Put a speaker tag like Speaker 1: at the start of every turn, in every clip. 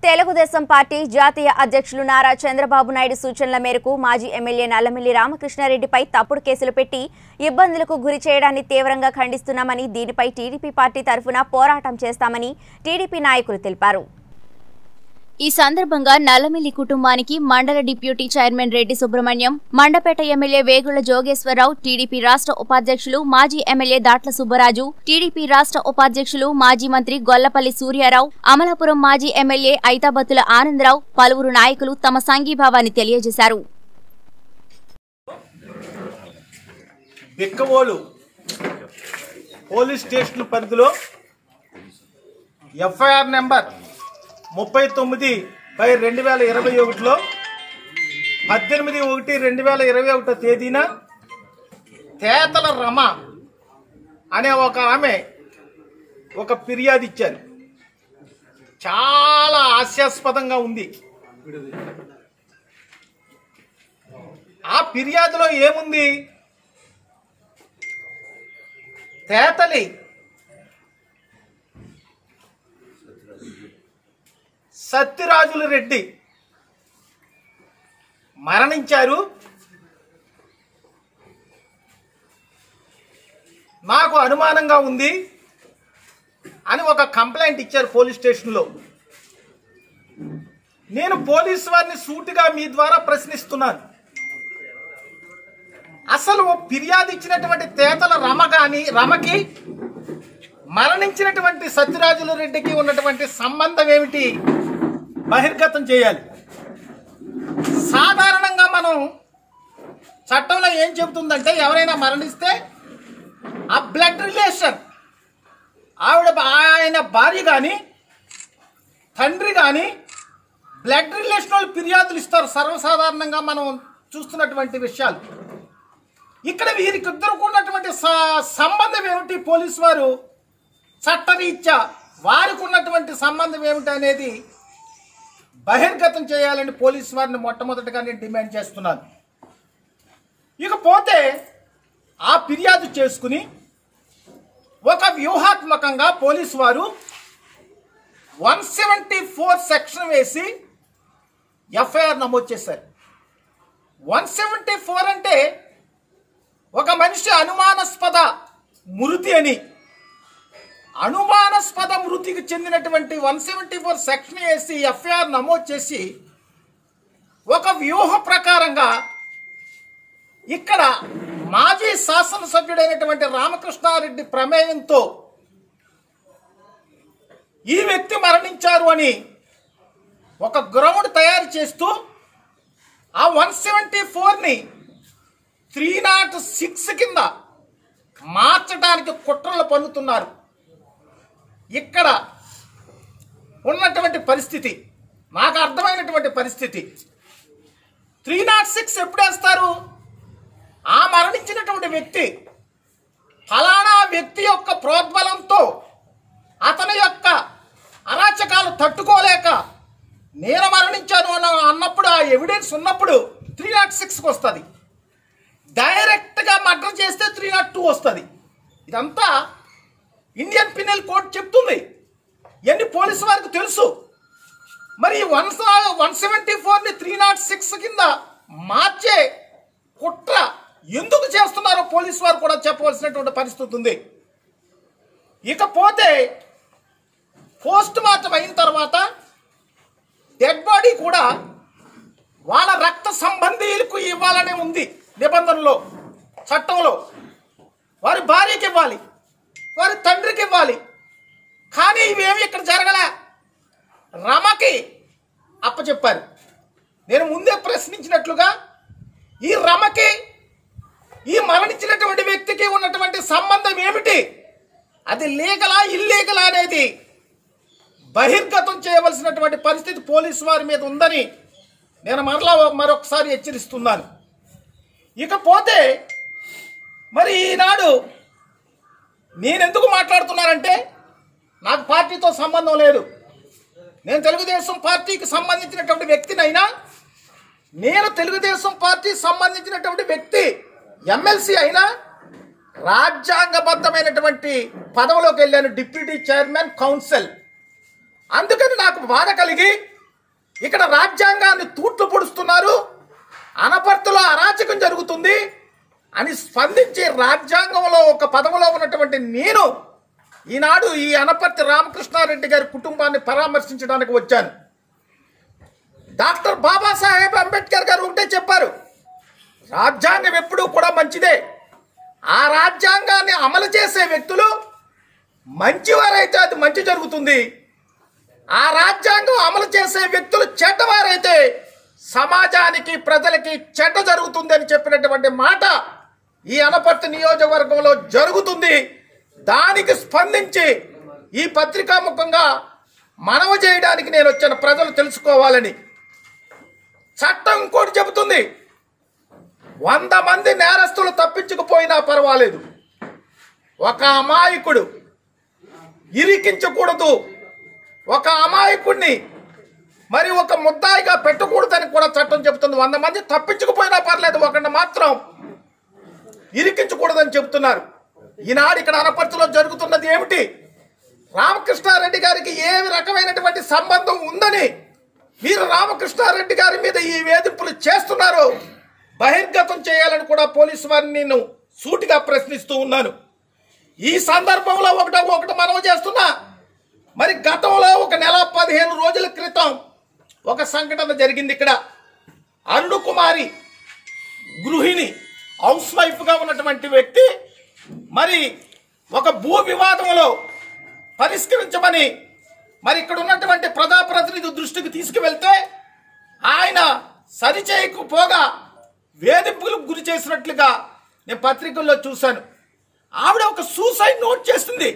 Speaker 1: Telugu Desam party జాతీయ అధ్యక్షులు నారా చంద్రబాబు నాయుడు సూచనల మేరకు మాజీ ఎమ్మెల్యే నల్లమిల్లి రామకృష్ణారెడ్డిపై తప్పుడు కేసులు పెట్టి ఇబ్బందులకు గురి చేయడాన్ని తీవ్రంగా ఖండిస్తున్నామని దీనిపై టీడీపీ పార్టీ తరఫున పోరాటం చేస్తామని టీడీపీ నాయకులు తెలిపారు ఈ సందర్భంగా నల్లమిల్లి కుటుంబానికి మండల deputy chairman Reddy Subrahmanyam Mandapeta MLA Vegulla Jogeswararao TDP రాష్ట్ర ఉపాధ్యక్షులు మాజీ ఎమ్మెల్యే దాట్ల సుబ్బరాజు టీడీపీ రాష్ట్ర ఉపాధ్యక్షులు మాజీ మంత్రి గొల్లపల్లి సూర్యారావు అమలాపురం మాజీ ఎమ్మెల్యే ఐతాబత్తుల ఆనందరావు పలువురు నాయకులు తమ సంఘీభావాన్ని తెలియజేశారు
Speaker 2: బిక్కవోలు పోలీస్ స్టేషన్ పరిధిలో ఎఫ్ఐఆర్ నెంబర్ ముప్పై తొమ్మిది బై రెండు వేల ఇరవై ఒకటిలో పద్దెనిమిది ఒకటి రెండు వేల ఇరవై ఒకటో తేదీన తేతల రమ అనే ఒక ఆమె ఒక ఫిర్యాదు ఇచ్చారు చాలా హాస్యాస్పదంగా ఉంది ఆ ఫిర్యాదులో ఏముంది తేతలి సత్యరాజుల రెడ్డి మరణించారు నాకు అనుమానంగా ఉంది అని ఒక కంప్లైంట్ ఇచ్చారు పోలీస్ స్టేషన్లో నేను పోలీసు వారిని సూటిగా మీ ద్వారా ప్రశ్నిస్తున్నాను అసలు ఫిర్యాదు ఇచ్చినటువంటి తేతల రమ గాని రమకి మరణించినటువంటి సత్యరాజుల రెడ్డికి ఉన్నటువంటి సంబంధం ఏమిటి బహిర్గతం చేయాలి సాధారణంగా మనం చట్టంలో ఏం చెబుతుందంటే ఎవరైనా మరణిస్తే ఆ బ్లడ్ రిలేషన్ ఆవిడ ఆయన భార్య కానీ తండ్రి కానీ బ్లడ్ రిలేషన్ వాళ్ళు ఫిర్యాదులు ఇస్తారు సర్వసాధారణంగా మనం చూస్తున్నటువంటి విషయాలు ఇక్కడ వీరికి ఇద్దరికి ఉన్నటువంటి స- సంబంధం ఏమిటి పోలీసు వారు చట్టరీత్యా వారికి ఉన్నటువంటి సంబంధం ఏమిటి అనేది బహిర్గతం చేయాలని పోలీసు వారిని మొట్టమొదటిగా నేను డిమాండ్ చేస్తున్నాను ఇకపోతే ఆ ఫిర్యాదు చేసుకుని ఒక వ్యూహాత్మకంగా పోలీసు వారు వన్ సెవెంటీ ఫోర్ సెక్షన్ వేసి ఎఫ్ఐఆర్ నమోదు చేశారు వన్ సెవెంటీ ఫోర్ అంటే ఒక మనిషి అనుమానాస్పద మృతి అని అనుమానాస్పద మృతికి చెందినటువంటి వన్ సెవెంటీ ఫోర్ సెక్షన్ వేసి ఎఫ్ఐఆర్ నమోదు చేసి ఒక వ్యూహ ప్రకారంగా ఇక్కడ మాజీ శాసనసభ్యుడైనటువంటి రామకృష్ణారెడ్డి ప్రమేయంతో ఈ వ్యక్తి మరణించారు అని ఒక గ్రౌండ్ తయారు చేస్తూ ఆ వన్ సెవెంటీ ఫోర్ని త్రీ నాట్ సిక్స్ కింద మార్చడానికి కుట్రలు పన్నుతున్నారు ఇక్కడ ఉన్నటువంటి పరిస్థితి నాకు అర్థమైనటువంటి పరిస్థితి త్రీ నాట్ సిక్స్ ఎప్పుడు వేస్తారు ఆ మరణించినటువంటి వ్యక్తి ఫలానా వ్యక్తి యొక్క ప్రోద్బలంతో అతని యొక్క అరాచకాలు తట్టుకోలేక నేను మరణించాను అన్న అన్నప్పుడు ఆ ఎవిడెన్స్ ఉన్నప్పుడు త్రీ నాట్ సిక్స్కి వస్తుంది డైరెక్ట్గా మర్డర్ చేస్తే త్రీ నాట్ టూ వస్తుంది ఇదంతా ఇండియన్ పినల్ కోడ్ చెప్తుంది ఎన్ని పోలీసు వారికి తెలుసు మరి వన్ వన్ సెవెంటీ ఫోర్ని త్రీ నాట్ సిక్స్ కింద మార్చే కుట్ర ఎందుకు చేస్తున్నారో పోలీసు వారు కూడా చెప్పవలసినటువంటి పరిస్థితి ఉంది ఇకపోతే పోస్ట్ మార్టం అయిన తర్వాత డెడ్ బాడీ కూడా వాళ్ళ రక్త సంబంధీయులకు ఇవ్వాలనే ఉంది నిబంధనలో చట్టంలో వారి భార్యకి ఇవ్వాలి వారి తండ్రికి ఇవ్వాలి కానీ ఇవేమి ఇక్కడ జరగలే రమకి అప్పచెప్పారు నేను ముందే ప్రశ్నించినట్లుగా ఈ రమకి ఈ మరణించినటువంటి వ్యక్తికి ఉన్నటువంటి సంబంధం ఏమిటి అది లీగలా ఇల్లీగలా అనేది బహిర్గతం చేయవలసినటువంటి పరిస్థితి పోలీసు వారి మీద ఉందని నేను మరలా మరొకసారి హెచ్చరిస్తున్నాను ఇకపోతే మరి ఈనాడు నేనెందుకు మాట్లాడుతున్నానంటే నాకు పార్టీతో సంబంధం లేదు నేను తెలుగుదేశం పార్టీకి సంబంధించినటువంటి వ్యక్తినైనా నేను తెలుగుదేశం పార్టీ సంబంధించినటువంటి వ్యక్తి ఎమ్మెల్సీ అయినా రాజ్యాంగబద్ధమైనటువంటి పదవిలోకి వెళ్ళాను డిప్యూటీ చైర్మన్ కౌన్సిల్ అందుకని నాకు బాధ కలిగి ఇక్కడ రాజ్యాంగాన్ని తూట్లు పొడుస్తున్నారు అనపర్తిలో అరాచకం జరుగుతుంది అని స్పందించి రాజ్యాంగంలో ఒక పదవిలో ఉన్నటువంటి నేను ఈనాడు ఈ అనపర్తి రామకృష్ణారెడ్డి గారి కుటుంబాన్ని పరామర్శించడానికి వచ్చాను డాక్టర్ బాబాసాహెబ్ అంబేద్కర్ గారు ఒకటే చెప్పారు రాజ్యాంగం ఎప్పుడూ కూడా మంచిదే ఆ రాజ్యాంగాన్ని అమలు చేసే వ్యక్తులు మంచివారైతే అది మంచి జరుగుతుంది ఆ రాజ్యాంగం అమలు చేసే వ్యక్తులు చెడ్డవారైతే సమాజానికి ప్రజలకి చెడ్డ జరుగుతుంది అని చెప్పినటువంటి మాట ఈ అనపర్తి నియోజకవర్గంలో జరుగుతుంది దానికి స్పందించి ఈ పత్రికాముఖంగా మనవి చేయడానికి నేను వచ్చాను ప్రజలు తెలుసుకోవాలని చట్టం ఇంకోటి చెబుతుంది వంద మంది నేరస్తులు తప్పించుకుపోయినా పర్వాలేదు ఒక అమాయకుడు ఇరికించకూడదు ఒక అమాయకుడిని మరి ఒక ముద్దాయిగా పెట్టకూడదని కూడా చట్టం చెబుతుంది వంద మంది తప్పించుకుపోయినా పర్లేదు ఒకరిని మాత్రం ఇరికించకూడదని చెబుతున్నారు ఈనాడు ఇక్కడ అనపర్తిలో జరుగుతున్నది ఏమిటి రామకృష్ణారెడ్డి గారికి ఏ రకమైనటువంటి సంబంధం ఉందని మీరు రామకృష్ణారెడ్డి గారి మీద ఈ వేధింపులు చేస్తున్నారు బహిర్గతం చేయాలని కూడా పోలీసు వారిని నేను సూటిగా ప్రశ్నిస్తూ ఉన్నాను ఈ సందర్భంలో ఒకట ఒకటి మనవి చేస్తున్నా మరి గతంలో ఒక నెల పదిహేను రోజుల క్రితం ఒక సంఘటన జరిగింది ఇక్కడ అరుణ్ కుమారి గృహిణి హౌస్ వైఫ్గా ఉన్నటువంటి వ్యక్తి మరి ఒక భూ వివాదంలో పరిష్కరించమని మరి ఇక్కడ ఉన్నటువంటి ప్రజాప్రతినిధి దృష్టికి తీసుకువెళ్తే ఆయన సరిచేయకపోగా వేధింపులకు గురి చేసినట్లుగా నేను పత్రికల్లో చూశాను ఆవిడ ఒక సూసైడ్ నోట్ చేస్తుంది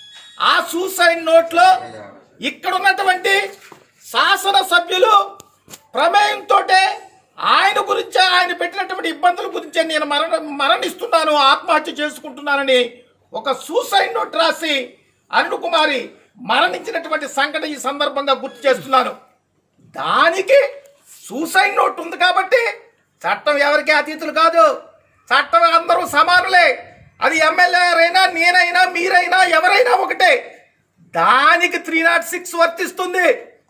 Speaker 2: ఆ సూసైడ్ నోట్లో ఇక్కడ ఉన్నటువంటి శాసనసభ్యులు ప్రమేయంతో ఆయన గురించే ఆయన పెట్టినటువంటి ఇబ్బందుల గురించే నేను మరణ మరణిస్తున్నాను ఆత్మహత్య చేసుకుంటున్నానని ఒక సూసైడ్ నోట్ రాసి అరుణ్ కుమారి మరణించినటువంటి సంఘటన ఈ సందర్భంగా గుర్తు చేస్తున్నాను దానికి సూసైడ్ నోట్ ఉంది కాబట్టి చట్టం ఎవరికి అతీతులు కాదు చట్టం అందరూ సమానులే అది ఎమ్మెల్యే అయినా నేనైనా మీరైనా ఎవరైనా ఒకటే దానికి త్రీ నాట్ సిక్స్ వర్తిస్తుంది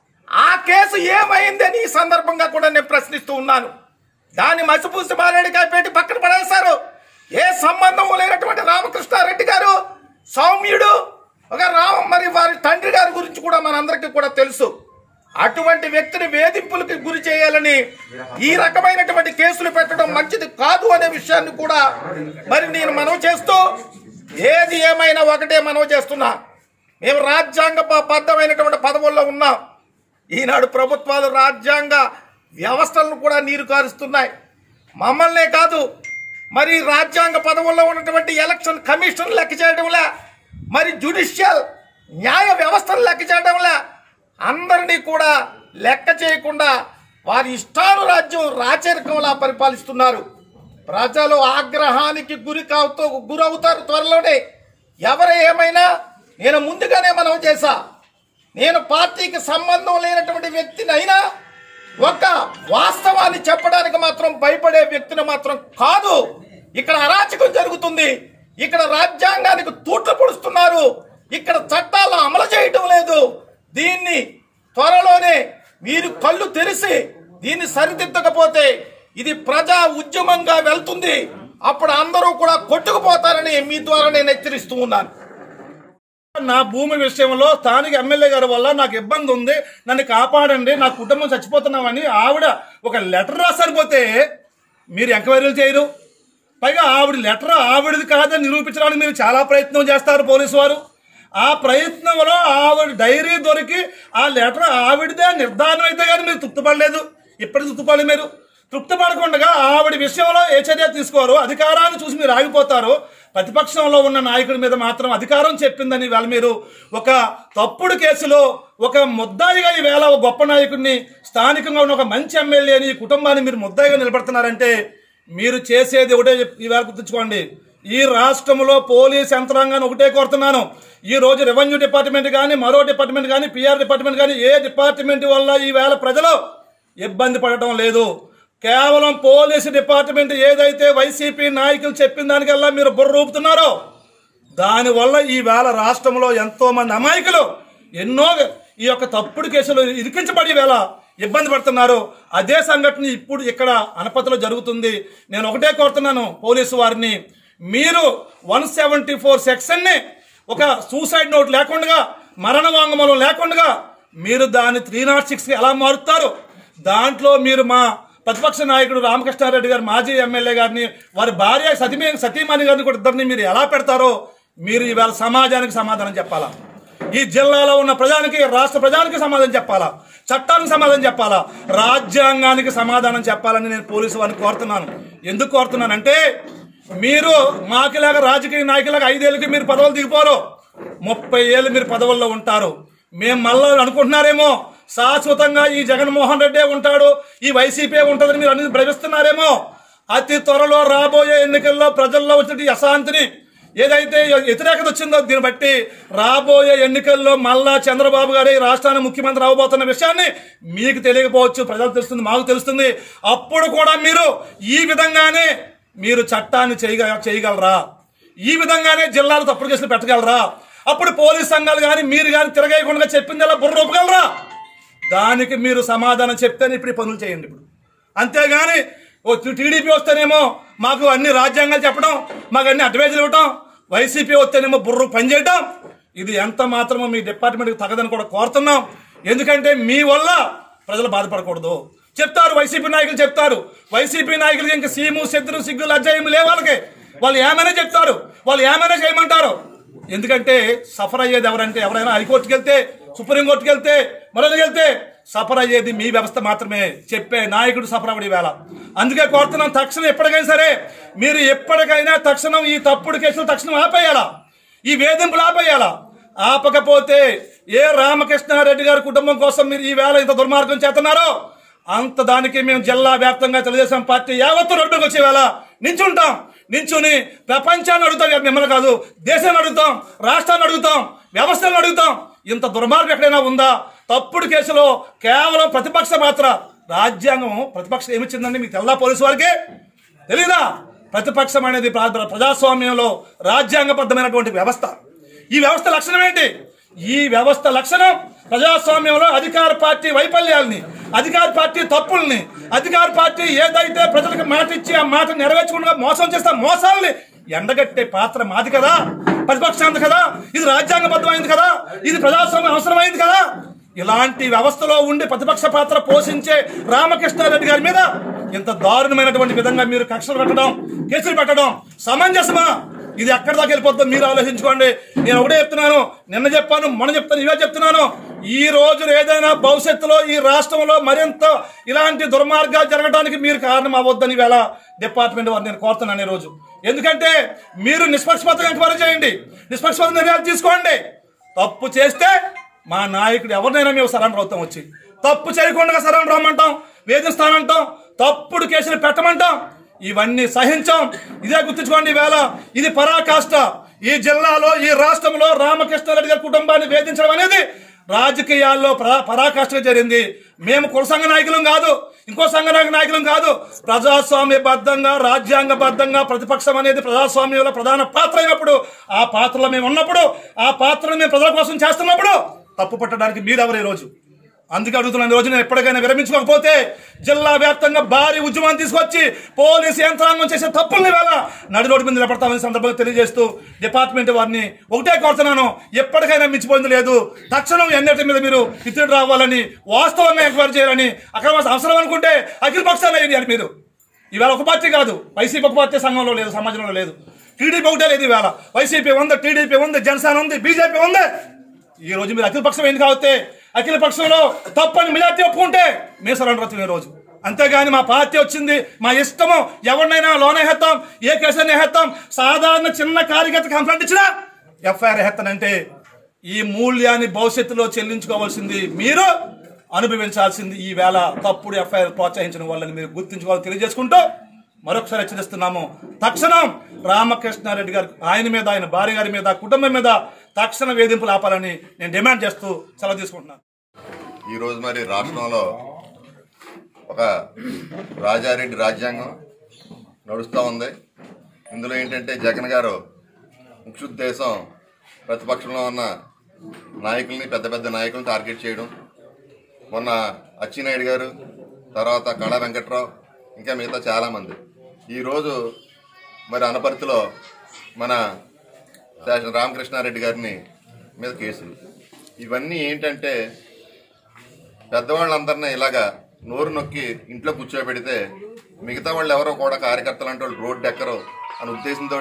Speaker 2: ఆ కేసు ఏమైంది అని ఈ సందర్భంగా కూడా నేను ప్రశ్నిస్తూ ఉన్నాను దాన్ని మసిపూసి మారేడుకాయ పెట్టి పక్కన పడేశారు ఏ సంబంధం లేనటువంటి రామకృష్ణారెడ్డి గారు సౌమ్యుడు ఒక రామ మరి వారి తండ్రి గారి గురించి కూడా మనందరికీ కూడా తెలుసు అటువంటి వ్యక్తిని వేధింపులకు గురి చేయాలని ఈ రకమైనటువంటి కేసులు పెట్టడం మంచిది కాదు అనే విషయాన్ని కూడా మరి నేను మనవి చేస్తూ ఏది ఏమైనా ఒకటే మనవి చేస్తున్నా మేము రాజ్యాంగ బద్ధమైనటువంటి పదవుల్లో ఉన్నాం ఈనాడు ప్రభుత్వాలు రాజ్యాంగ వ్యవస్థలను కూడా నీరు కారుస్తున్నాయి మమ్మల్నే కాదు మరి రాజ్యాంగ పదవుల్లో ఉన్నటువంటి ఎలక్షన్ కమిషన్ లెక్క చేయడంలే మరి జ్యుడిషియల్ న్యాయ వ్యవస్థను లెక్క చేయడంలే అందరినీ కూడా లెక్క చేయకుండా వారి ఇష్టాను రాజ్యం రాచరికంలా పరిపాలిస్తున్నారు ప్రజలు ఆగ్రహానికి గురి కావుతూ గురవుతారు త్వరలోనే ఎవరు ఏమైనా నేను ముందుగానే మనం చేశా నేను పార్టీకి సంబంధం లేనటువంటి వ్యక్తిని అయినా ఒక వాస్తవాన్ని చెప్పడానికి మాత్రం భయపడే వ్యక్తిని మాత్రం కాదు ఇక్కడ అరాచకం జరుగుతుంది ఇక్కడ రాజ్యాంగానికి తూట్లు పొడుస్తున్నారు ఇక్కడ చట్టాలు అమలు చేయటం లేదు దీన్ని త్వరలోనే మీరు కళ్ళు తెరిచి దీన్ని సరిదిద్దకపోతే ఇది ప్రజా ఉద్యమంగా వెళ్తుంది అప్పుడు అందరూ కూడా కొట్టుకుపోతారని మీ ద్వారా నేను హెచ్చరిస్తూ ఉన్నాను
Speaker 3: నా భూమి విషయంలో స్థానిక ఎమ్మెల్యే గారి వల్ల నాకు ఇబ్బంది ఉంది నన్ను కాపాడండి నా కుటుంబం చచ్చిపోతున్నామని ఆవిడ ఒక లెటర్ రాసరిపోతే మీరు ఎంక్వైరీలు చేయరు పైగా ఆవిడ లెటర్ ఆవిడది కాదని నిరూపించడానికి మీరు చాలా ప్రయత్నం చేస్తారు పోలీసు వారు ఆ ప్రయత్నంలో ఆవిడ డైరీ దొరికి ఆ లెటర్ ఆవిడదే నిర్ధారణ అయితే కానీ మీరు తృప్తిపడలేదు ఇప్పటికి తృప్తిపడలేదు మీరు తృప్తిపడకుండా ఆవిడ విషయంలో ఏ చర్య తీసుకోరు అధికారాన్ని చూసి మీరు ఆగిపోతారు ప్రతిపక్షంలో ఉన్న నాయకుడి మీద మాత్రం అధికారం చెప్పిందని వేళ మీరు ఒక తప్పుడు కేసులో ఒక ముద్దాయిగా ఈ వేళ ఒక గొప్ప నాయకుడిని స్థానికంగా ఉన్న ఒక మంచి ఎమ్మెల్యేని ఈ కుటుంబాన్ని మీరు ముద్దాయిగా నిలబడుతున్నారంటే మీరు చేసేది ఒకటే చెప్- ఈ వేళ గుర్తుంచుకోండి ఈ రాష్ట్రంలో పోలీస్ యంత్రాంగాన్ని ఒకటే కోరుతున్నాను ఈ రోజు రెవెన్యూ డిపార్ట్మెంట్ కానీ మరో డిపార్ట్మెంట్ కానీ పిఆర్ డిపార్ట్మెంట్ కానీ ఏ డిపార్ట్మెంట్ వల్ల ఈ వేళ ప్రజలు ఇబ్బంది పడటం లేదు కేవలం పోలీసు డిపార్ట్మెంట్ ఏదైతే వైసీపీ నాయకులు చెప్పిన దానికల్లా మీరు బుర్ర ఊపుతున్నారో దానివల్ల ఈ వేళ రాష్ట్రంలో ఎంతో మంది అమాయకులు ఎన్నో ఈ యొక్క తప్పుడు కేసులు ఇరికించబడి వేళ ఇబ్బంది పడుతున్నారు అదే సంఘటన ఇప్పుడు ఇక్కడ అనపతిలో జరుగుతుంది నేను ఒకటే కోరుతున్నాను పోలీసు వారిని మీరు వన్ సెవెంటీ ఫోర్ సెక్షన్ని ఒక సూసైడ్ నోట్ లేకుండా మరణ వాంగ్మూలం లేకుండా మీరు దాన్ని త్రీ నాట్ సిక్స్కి ఎలా మారుతారు దాంట్లో మీరు మా ప్రతిపక్ష నాయకుడు రామకృష్ణారెడ్డి గారు మాజీ ఎమ్మెల్యే గారిని వారి భార్య సతీమే సతీమణి గారిని కూడా ఇద్దరిని మీరు ఎలా పెడతారో మీరు ఇవాళ సమాజానికి సమాధానం చెప్పాలా ఈ జిల్లాలో ఉన్న ప్రజానికి రాష్ట్ర ప్రజానికి సమాధానం చెప్పాలా చట్టానికి సమాధానం చెప్పాలా రాజ్యాంగానికి సమాధానం చెప్పాలని నేను పోలీసు వారిని కోరుతున్నాను ఎందుకు కోరుతున్నానంటే మీరు మాకిలాగా రాజకీయ నాయకులాగా ఐదేళ్ళకి మీరు పదవులు దిగిపోరు ముప్పై ఏళ్ళు మీరు పదవుల్లో ఉంటారు మేము మళ్ళా అనుకుంటున్నారేమో శాశ్వతంగా ఈ జగన్మోహన్ రెడ్డే ఉంటాడు ఈ వైసీపీ ఉంటుందని మీరు అనేది భ్రమిస్తున్నారేమో అతి త్వరలో రాబోయే ఎన్నికల్లో ప్రజల్లో వచ్చిన ఈ అశాంతిని ఏదైతే వ్యతిరేకత వచ్చిందో దీన్ని బట్టి రాబోయే ఎన్నికల్లో మళ్ళా చంద్రబాబు గారి రాష్ట్రానికి ముఖ్యమంత్రి అవబోతున్న విషయాన్ని మీకు తెలియకపోవచ్చు ప్రజలకు తెలుస్తుంది మాకు తెలుస్తుంది అప్పుడు కూడా మీరు ఈ విధంగానే మీరు చట్టాన్ని చేయగ చేయగలరా ఈ విధంగానే జిల్లాలు తప్పుడు కేసులు పెట్టగలరా అప్పుడు పోలీస్ సంఘాలు కానీ మీరు కానీ తిరగేయకుండా చెప్పింది ఎలా బుర్ర ఒప్పగలరా దానికి మీరు సమాధానం చెప్తేనే ఇప్పుడు ఈ పనులు చేయండి ఇప్పుడు అంతేగాని ఓ టీడీపీ వస్తేనేమో మాకు అన్ని రాజ్యాంగాలు చెప్పడం మాకు అన్ని అడ్వైజులు ఇవ్వటం వైసీపీ వస్తేనేమో బుర్ర పనిచేయటం ఇది ఎంత మాత్రమో మీ డిపార్ట్మెంట్కి తగదని కూడా కోరుతున్నాం ఎందుకంటే మీ వల్ల ప్రజలు బాధపడకూడదు చెప్తారు వైసీపీ నాయకులు చెప్తారు వైసీపీ నాయకులకి ఇంకా సీము శత్రు సిగ్గు లజ్జాయం లే వాళ్ళకి వాళ్ళు ఏమైనా చెప్తారు వాళ్ళు ఏమైనా చేయమంటారు ఎందుకంటే సఫర్ అయ్యేది ఎవరంటే ఎవరైనా హైకోర్టుకి వెళ్తే సుప్రీంకోర్టుకి వెళ్తే మరొకరికి వెళ్తే సఫర్ అయ్యేది మీ వ్యవస్థ మాత్రమే చెప్పే నాయకుడు సఫర్ అవ్వడి వేళ అందుకే కోరుతున్నాం తక్షణం ఎప్పటికైనా సరే మీరు ఎప్పటికైనా తక్షణం ఈ తప్పుడు కేసులు తక్షణం ఆపేయాలా ఈ వేధింపులు ఆపేయాలా ఆపకపోతే ఏ రామకృష్ణారెడ్డి గారి కుటుంబం కోసం మీరు ఈ వేళ ఇంత దుర్మార్గం చేస్తున్నారో అంత దానికి మేము జిల్లా వ్యాప్తంగా తెలుగుదేశం పార్టీ యావత్తు రోడ్డుకు వచ్చే వేళ నించుంటాం నించుని ప్రపంచాన్ని అడుగుతాం ఇక మిమ్మల్ని కాదు దేశాన్ని అడుగుతాం రాష్ట్రాన్ని అడుగుతాం వ్యవస్థలను అడుగుతాం ఇంత దుర్మార్గం ఎక్కడైనా ఉందా తప్పుడు కేసులో కేవలం ప్రతిపక్ష మాత్ర రాజ్యాంగం ప్రతిపక్షం ఏమిచ్చిందండి మీకు తెల్లా పోలీసు వారికి తెలీదా ప్రతిపక్షం అనేది ప్ర- ప్రజాస్వామ్యంలో రాజ్యాంగబద్ధమైనటువంటి వ్యవస్థ ఈ వ్యవస్థ లక్షణం ఏంటి ఈ వ్యవస్థ లక్షణం ప్రజాస్వామ్యంలో అధికార పార్టీ వైఫల్యాల్ని అధికార పార్టీ తప్పుల్ని అధికార పార్టీ ఏదైతే ప్రజలకు మాట ఇచ్చి ఆ మాట నెరవేర్చకుండా మోసం చేస్తే ఆ మోసాలని ఎండగట్టే పాత్ర మాది కదా ప్రతిపక్షాంతి కదా ఇది రాజ్యాంగబద్ధమైంది కదా ఇది ప్రజాస్వామ్యం అవసరమైంది కదా ఇలాంటి వ్యవస్థలో ఉండి ప్రతిపక్ష పాత్ర పోషించే రామకృష్ణారెడ్డి గారి మీద ఇంత దారుణమైనటువంటి విధంగా మీరు కక్షలు పెట్టడం కేసులు పెట్టడం సమంజసమా ఇది ఎక్కడి దాకా వెళ్ళిపోతుందో మీరు ఆలోచించుకోండి నేను ఒకటే చెప్తున్నాను నిన్న చెప్పాను మొన్న చెప్తాను ఇవే చెప్తున్నాను ఈ రోజు ఏదైనా భవిష్యత్తులో ఈ రాష్ట్రంలో మరింత ఇలాంటి దుర్మార్గాలు జరగడానికి మీరు కారణం అవ్వద్దని వేళ డిపార్ట్మెంట్ వారిని నేను కోరుతున్నాను ఈ రోజు ఎందుకంటే మీరు నిష్పక్షపాతంగా ఎంక్వైరీ చేయండి నిష్పక్షపాత నిర్ణయాలు తీసుకోండి తప్పు చేస్తే మా నాయకుడు ఎవరినైనా మేము సరెండర్ అవుతాం వచ్చి తప్పు చేయకుండా సరెండర్ అమ్మంటాం వేధిస్తానంటాం తప్పుడు కేసులు పెట్టమంటాం ఇవన్నీ సహించాం ఇదే గుర్తుంచుకోండి ఈవేళ ఇది పరాకాష్ట ఈ జిల్లాలో ఈ రాష్ట్రంలో రామకృష్ణారెడ్డి గారి కుటుంబాన్ని వేధించడం అనేది రాజకీయాల్లో పరా పరాకాష్ఠగా జరిగింది మేము కుల సంఘ నాయకులం కాదు ఇంకో సంఘ నాయక నాయకులం కాదు ప్రజాస్వామ్యబద్ధంగా రాజ్యాంగబద్ధంగా ప్రతిపక్షం అనేది ప్రజాస్వామ్యంలో ప్రధాన పాత్ర అయినప్పుడు ఆ పాత్రలో మేము ఉన్నప్పుడు ఆ పాత్రను మేము ప్రజల కోసం చేస్తున్నప్పుడు తప్పు పట్టడానికి మీరెవరు ఈ రోజు అందుకే అడుగుతున్నాను ఈ రోజు నేను ఎప్పటికైనా విరమించుకోకపోతే జిల్లా వ్యాప్తంగా భారీ ఉద్యమాన్ని తీసుకొచ్చి పోలీసు యంత్రాంగం చేసే తప్పుల్ని వేళ నడి రోడ్డు మీద నిలబడతామని సందర్భంగా తెలియజేస్తూ డిపార్ట్మెంట్ వారిని ఒకటే కోరుతున్నాను ఎప్పటికైనా మించిపోయింది లేదు తక్షణం ఎన్నిటి మీద మీరు ఇతడు రావాలని వాస్తవంగా ఎంక్వైరీ చేయాలని అక్కడ అవసరం అనుకుంటే అఖిల పక్షాలు వేయాలి మీరు ఇవాళ ఒక పార్టీ కాదు వైసీపీ ఒక పార్టీ సంఘంలో లేదు సమాజంలో లేదు టీడీపీ ఒకటే లేదు ఇవాళ వైసీపీ ఉంది టీడీపీ ఉంది జనసేన ఉంది బీజేపీ ఉంది ఈ రోజు మీరు అఖిల పక్షం ఎందుకు అవుతే అఖిల పక్షంలో తప్పని మెజార్టీ ఒప్పుకుంటే మేము సరెండర్ అవుతాం ఈ రోజు అంతేగాని మా పార్టీ వచ్చింది మా ఇష్టము ఎవరినైనా లోనేహేస్తాం ఏ కేసైనా వేస్తాం సాధారణ చిన్న కార్యకర్త కంప్లైంట్ ఇచ్చినా ఎఫ్ఐఆర్ వేస్తానంటే ఈ మూల్యాన్ని భవిష్యత్తులో చెల్లించుకోవాల్సింది మీరు అనుభవించాల్సింది ఈ వేళ తప్పుడు ఎఫ్ఐఆర్ ప్రోత్సహించిన వాళ్ళని మీరు గుర్తించుకోవాలని తెలియజేసుకుంటూ మరొకసారి హెచ్చరిస్తున్నాము తక్షణం రామకృష్ణారెడ్డి గారు ఆయన మీద ఆయన భార్య గారి మీద కుటుంబం మీద తక్షణ వేధింపులు ఆపాలని నేను డిమాండ్ చేస్తూ సెలవు తీసుకుంటున్నాను
Speaker 4: ఈరోజు మరి రాష్ట్రంలో ఒక రాజారెడ్డి రాజ్యాంగం నడుస్తూ ఉంది ఇందులో ఏంటంటే జగన్ గారు ముఖ్యోద్దేశం ప్రతిపక్షంలో ఉన్న నాయకుల్ని పెద్ద పెద్ద నాయకులను టార్గెట్ చేయడం మొన్న అచ్చినాయుడు గారు తర్వాత కళా వెంకట్రావు ఇంకా మిగతా చాలామంది ఈరోజు మరి అనపర్తిలో మన శాసన రామకృష్ణారెడ్డి గారిని మీద కేసులు ఇవన్నీ ఏంటంటే పెద్దవాళ్ళందరినీ ఇలాగా నోరు నొక్కి ఇంట్లో కూర్చోబెడితే మిగతా వాళ్ళు ఎవరో కూడా కార్యకర్తలు అంటే వాళ్ళు రోడ్డు ఎక్కరు అనే ఉద్దేశంతో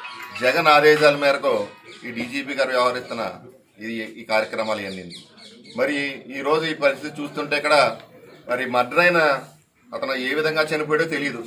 Speaker 4: జగన్ ఆదేశాల మేరకు ఈ డీజీపీ గారు వ్యవహరిస్తున్న ఈ ఈ కార్యక్రమాలు ఇవన్నీ మరి ఈ రోజు ఈ పరిస్థితి చూస్తుంటే ఇక్కడ మరి మర్డర్ అయిన అతను ఏ విధంగా చనిపోయాడో తెలియదు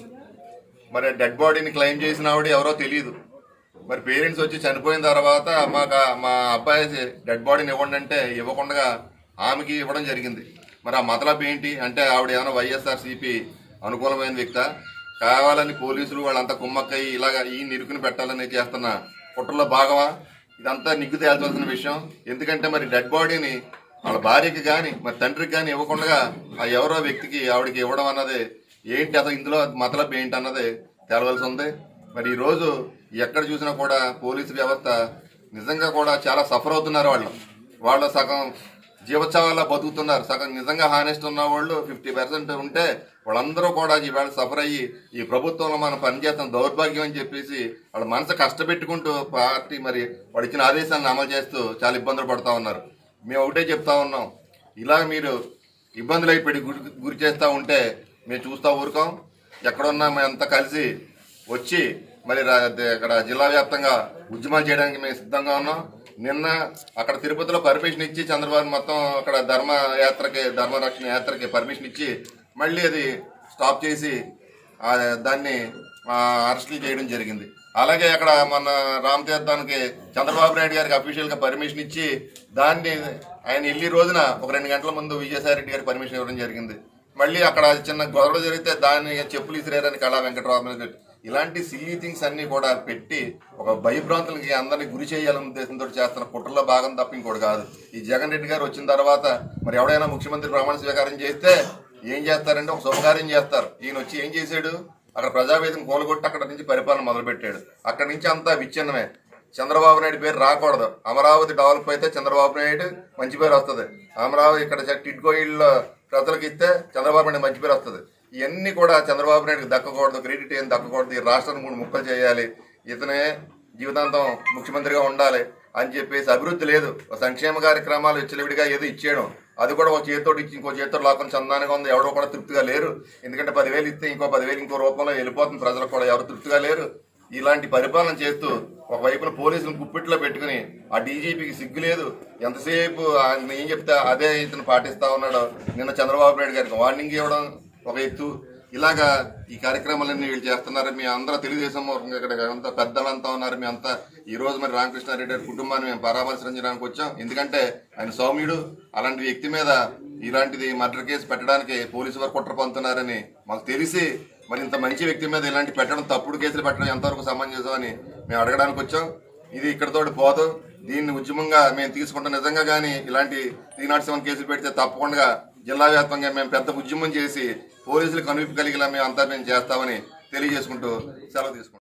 Speaker 4: మరి డెడ్ బాడీని క్లెయిమ్ చేసిన ఆవిడ ఎవరో తెలియదు మరి పేరెంట్స్ వచ్చి చనిపోయిన తర్వాత మాకు మా అబ్బాయి డెడ్ బాడీని ఇవ్వండి అంటే ఇవ్వకుండా ఆమెకి ఇవ్వడం జరిగింది మరి ఆ మతలబ్ ఏంటి అంటే ఆవిడ ఏమైనా వైఎస్ఆర్ సిపి అనుకూలమైన వ్యక్త కావాలని పోలీసులు వాళ్ళంతా కుమ్మక్కయ్యి ఇలాగ ఈ నిరుకుని పెట్టాలని చేస్తున్న కుట్రలో భాగమా ఇదంతా నిగ్గు తేల్చాల్సిన విషయం ఎందుకంటే మరి డెడ్ బాడీని వాళ్ళ భార్యకి కానీ మరి తండ్రికి కానీ ఇవ్వకుండా ఆ ఎవరో వ్యక్తికి ఆవిడకి ఇవ్వడం అన్నది ఏంటి అసలు ఇందులో మతలబ్ ఏంటి అన్నది తేలవలసి ఉంది మరి ఈ రోజు ఎక్కడ చూసినా కూడా పోలీసు వ్యవస్థ నిజంగా కూడా చాలా సఫర్ అవుతున్నారు వాళ్ళు వాళ్ళు సగం జీవోత్సవాల్లో బతుకుతున్నారు సగం నిజంగా హానెస్ట్ ఉన్న వాళ్ళు ఫిఫ్టీ పర్సెంట్ ఉంటే వాళ్ళందరూ కూడా ఈవేళ సఫర్ అయ్యి ఈ ప్రభుత్వంలో మనం పనిచేస్తున్న దౌర్భాగ్యం అని చెప్పేసి వాళ్ళ మనసు కష్టపెట్టుకుంటూ పార్టీ మరి వాడు ఇచ్చిన ఆదేశాలను అమలు చేస్తూ చాలా ఇబ్బందులు పడుతూ ఉన్నారు మేము ఒకటే చెప్తా ఉన్నాం ఇలా మీరు ఇబ్బందులు అయిపోయి గురి గురి చేస్తూ ఉంటే మేము చూస్తూ ఊరుకోం ఎక్కడున్నా మేమంతా కలిసి వచ్చి మరి రా- ఇక్కడ జిల్లా వ్యాప్తంగా ఉద్యమాలు చేయడానికి మేము సిద్ధంగా ఉన్నాం నిన్న అక్కడ తిరుపతిలో పర్మిషన్ ఇచ్చి చంద్రబాబు మొత్తం అక్కడ ధర్మ యాత్రకి ధర్మరక్షణ యాత్రకి పర్మిషన్ ఇచ్చి మళ్ళీ అది స్టాప్ చేసి ఆ దాన్ని ఆ, అరెస్టులు చేయడం జరిగింది అలాగే అక్కడ మన రామ్ తీర్థానికి చంద్రబాబు నాయుడు గారికి అఫీషియల్ గా పర్మిషన్ ఇచ్చి దాన్ని ఆయన వెళ్ళి రోజున ఒక రెండు గంటల ముందు విజయసాయి రెడ్డి గారికి పర్మిషన్ ఇవ్వడం జరిగింది మళ్ళీ అక్కడ చిన్న గొడవ జరిగితే దాన్ని చెప్పులు ఇసిరేరని కళా వెంకటరావు మీద పెట్టి- ఇలాంటి సిల్లీ థింగ్స్ అన్ని కూడా పెట్టి ఒక భయభ్రాంతులకి అందరినీ గురి చేయాలనే ఉద్దేశంతో చేస్తున్న కుట్రలో భాగం తప్ప ఇంకోటి కాదు ఈ జగన్ రెడ్డి గారు వచ్చిన తర్వాత మరి ఎవడైనా ముఖ్యమంత్రి ప్రమాణ స్వీకారం చేస్తే ఏం చేస్తారంటే ఒక శుభకార్యం చేస్తారు ఈయన వచ్చి ఏం చేశాడు అక్కడ ప్రజావేదిక కూలగొట్టి అక్కడ నుంచి పరిపాలన మొదలుపెట్టాడు అక్కడి నుంచి అంతా విచ్ఛిన్నమే చంద్రబాబు నాయుడు పేరు రాకూడదు అమరావతి డెవలప్ అయితే చంద్రబాబు నాయుడు మంచి పేరు వస్తుంది అమరావతి ఇక్కడ టిడ్కో ఇళ్ళ ప్రజలకు ఇస్తే చంద్రబాబు నాయుడు మంచి పేరు వస్తుంది ఇవన్నీ కూడా చంద్రబాబు నాయుడుకి దక్కకూడదు క్రెడిట్ ఏం దక్కకూడదు ఈ రాష్ట్రాన్ని మూడు ముక్కలు చేయాలి ఇతనే జీవితాంతం ముఖ్యమంత్రిగా ఉండాలి అని చెప్పేసి అభివృద్ధి లేదు ఒక సంక్షేమ కార్యక్రమాలు విచ్చలవిడిగా ఏదో ఇచ్చేయడం అది కూడా ఒక చేతితో ఇచ్చి ఇంకో చేతితో లాక్కొని చందానంగా ఉంది ఎవరో కూడా తృప్తిగా లేరు ఎందుకంటే పదివేలు ఇస్తే ఇంకో పదివేలు ఇంకో రూపంలో వెళ్ళిపోతుంది ప్రజలకు కూడా ఎవరు తృప్తిగా లేరు ఇలాంటి పరిపాలన చేస్తూ ఒకవైపున పోలీసులను గుప్పిట్లో పెట్టుకుని ఆ డీజీపీకి సిగ్గు లేదు ఎంతసేపు ఆయన ఏం చెప్తే అదే ఇతను పాటిస్తా ఉన్నాడు నిన్న చంద్రబాబు నాయుడు గారికి వార్నింగ్ ఇవ్వడం ఒక ఎత్తు ఇలాగా ఈ కార్యక్రమాలన్నీ వీళ్ళు చేస్తున్నారు మీ అందరూ తెలుగుదేశం వర్గం ఇక్కడ అంతా పెద్దలంతా ఉన్నారు మీ అంతా ఈ రోజు మరి రామకృష్ణారెడ్డి గారి కుటుంబాన్ని మేము పరామర్శించడానికి వచ్చాం ఎందుకంటే ఆయన సౌమ్యుడు అలాంటి వ్యక్తి మీద ఇలాంటిది మర్డర్ కేసు పెట్టడానికి పోలీసు వారు కుట్ర పొందుతున్నారని మాకు తెలిసి మరి ఇంత మంచి వ్యక్తి మీద ఇలాంటి పెట్టడం తప్పుడు కేసులు పెట్టడం ఎంతవరకు సమంజసం అని మేము అడగడానికి వచ్చాం ఇది ఇక్కడతోటి పోదు దీన్ని ఉద్యమంగా మేము తీసుకుంటాం నిజంగా కానీ ఇలాంటి త్రీ నాట్ సెవెన్ కేసులు పెడితే తప్పకుండా జిల్లా వ్యాప్తంగా మేము పెద్ద ఉద్యమం చేసి పోలీసులు కనువిప్పు కలిగేలా మేము అంతా మేము చేస్తామని తెలియజేసుకుంటూ సెలవు తీసుకుంటాం